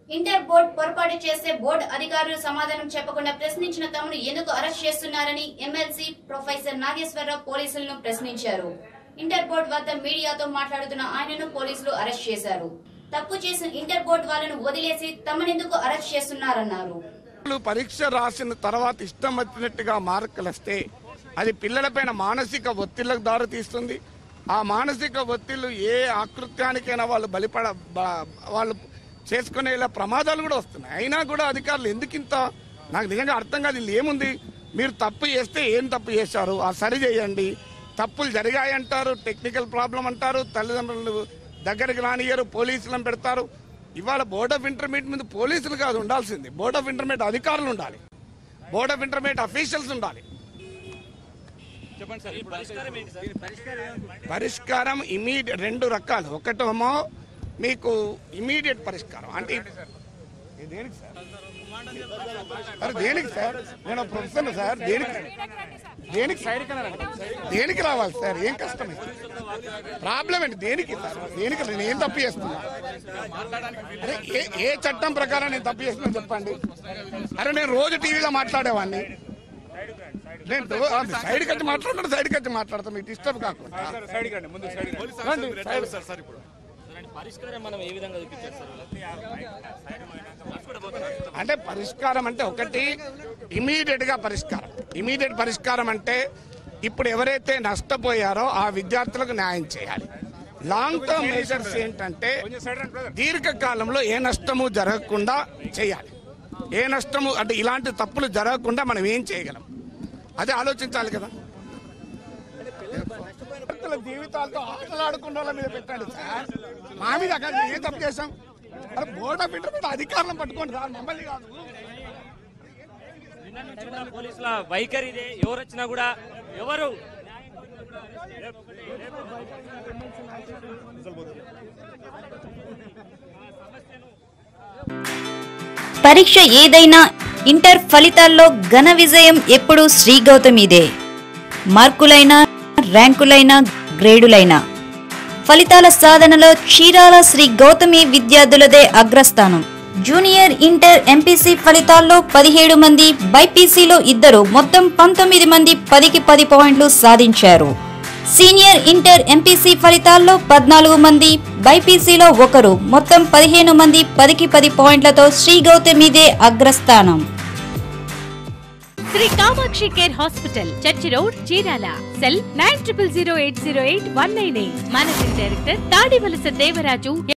Inter board పొరపాటు చేస్తే board అధికారులు సమాధానం చెప్పకుండా ప్రశ్నించిన తమను ఎందుకు అరెస్ట్ చేస్తున్నారని ఎమ్మెల్సీ ప్రొఫెసర్ నాగేశ్వరరావు పోలీసులను ప్రశ్నించారు ఇంటర్ బోర్డు వద్ద మీడియాతో మాట్లాడుతున్న ఆయనను పోలీసులు అరెస్ట్ చేశారు తప్పు చేసిన ఇంటర్ బోర్డు వాళ్ళను వదిలేసి తమనెందుకు అరెస్ట్ చేస్తున్నారన్నారు పిల్లలు పరీక్ష రాసిన తర్వాత ఇష్టం వచ్చినట్టుగా మార్కులు వస్తే అది పిల్లలపైన మానసిక ఒత్తిళ్లకు దారితీస్తుంది ఆ మానసిక ఒత్తిళ్లు ఏ ఆకృత్యానికైనా వాళ్ళు బలిపడ బ- వాళ్ళు చేసుకునే ఇలా ప్రమాదాలు కూడా వస్తున్నాయి అయినా కూడా అధికారులు ఎందుకు ఇంత నాకు నిజంగా అర్థం కాదు వీళ్ళు ఏముంది మీరు తప్పు చేస్తే ఏం తప్పు చేశారు ఆ సరి చేయండి తప్పులు జరిగాయంటారు టెక్నికల్ ప్రాబ్లం అంటారు తల్లిదండ్రులు దగ్గరికి రానియరు పోలీసులను పెడతారు ఇవాళ బోర్డ్ ఆఫ్ ఇంటర్మీడియట్ మీద పోలీసులు కాదు ఉండాల్సింది బోర్డ్ ఆఫ్ ఇంటర్మీడియట్ అధికారులు ఉండాలి బోర్డ్ ఆఫ్ ఇంటర్మీడియట్ అఫీషియల్స్ ఉండాలి పరిష్కారం ఇమీడియట్ రెండు రకాలు ఒకటేమో మీకు ఇమీడియట్ పరిష్కారం అంటే ఇది దేనికి సార్ అరే దేనికి సార్ నేను ప్రొఫెసర్ సార్ దేనికి దేనికి దేనికి రావాలి సార్ ఏం కష్టం ప్రాబ్లం ఏంటి దేనికి సార్ దేనికి నేను ఏం తప్పు చేస్తున్నా అరే ఏ ఏ చట్టం ప్రకారం నేను తప్పు చేస్తున్నా చెప్పండి అరే నేను రోజు టీవీలో మాట్లాడేవాడిని నేను రో- ఆ, సైడ్కి వచ్చి మాట్లాడుతున్నా సైడ్కి వచ్చి మాట్లాడతాం మీకు డిస్టర్బ్ కాకుండా రండి, సైడ్. పరిష్కారం మనం ఏ విధంగా చూపించారు సార్ అంటే పరిష్కారం అంటే ఒకటి ఇమీడియట్ గా పరిష్కారం ఇమీడియట్ పరిష్కారం అంటే ఇప్పుడు ఎవరైతే నష్టపోయారో ఆ విద్యార్థులకు న్యాయం చేయాలి లాంగ్ టర్మ్ మెజర్స్ ఏంటంటే దీర్ఘకాలంలో ఏ నష్టము జరగకుండా చేయాలి ఏ నష్టము అంటే ఇలాంటి తప్పులు జరగకుండా మనం ఏం చేయగలం అదే ఆలోచించాలి కదా విద్యార్థుల జీవితాలతో ఆటలాడుకున్న వాళ్ళ మీద పెట్టండి సార్ మా మీద అక్కడ ఏం తప్పు చేశాం అరే బోర్డ్ ఆఫ్ ఇంటర్మీడియట్ అధికారులను పట్టుకోండి సార్ మమ్మల్ని కాదు నిన్న నుంచి కూడా పోలీసుల వైఖరి ఇదే ఎవరు వచ్చినా కూడా ఎవరు పరీక్ష ఏదైనా ఇంటర్ ఫలితాల్లో ఘన విజయం ఎప్పుడూ శ్రీ గౌతమిదే మార్కులైనా ర్యాంకులైనా గ్రేడులైనా ఫలితాల సాధనలో చీరాల శ్రీ గౌతమి విద్యార్థులదే అగ్రస్థానం జూనియర్ ఇంటర్ ఎంపీసీ ఫలితాల్లో పదిహేడు మంది బైపీసీలో ఇద్దరు మొత్తం పంతొమ్మిది మంది పదికి పది పాయింట్లు సాధించారు సీనియర్ ఇంటర్ ఎంపీసీ ఫలితాల్లో పద్నాలుగు మంది బైపీసీలో ఒకరు మొత్తం పదిహేను మంది పదికి పది పాయింట్లతో శ్రీ గౌతమిదే అగ్రస్థానం Sri Kamakshi care hospital church road Chirala cell nine triple zero eight zero eight one nine eight managing director Tadivalasa Devaraju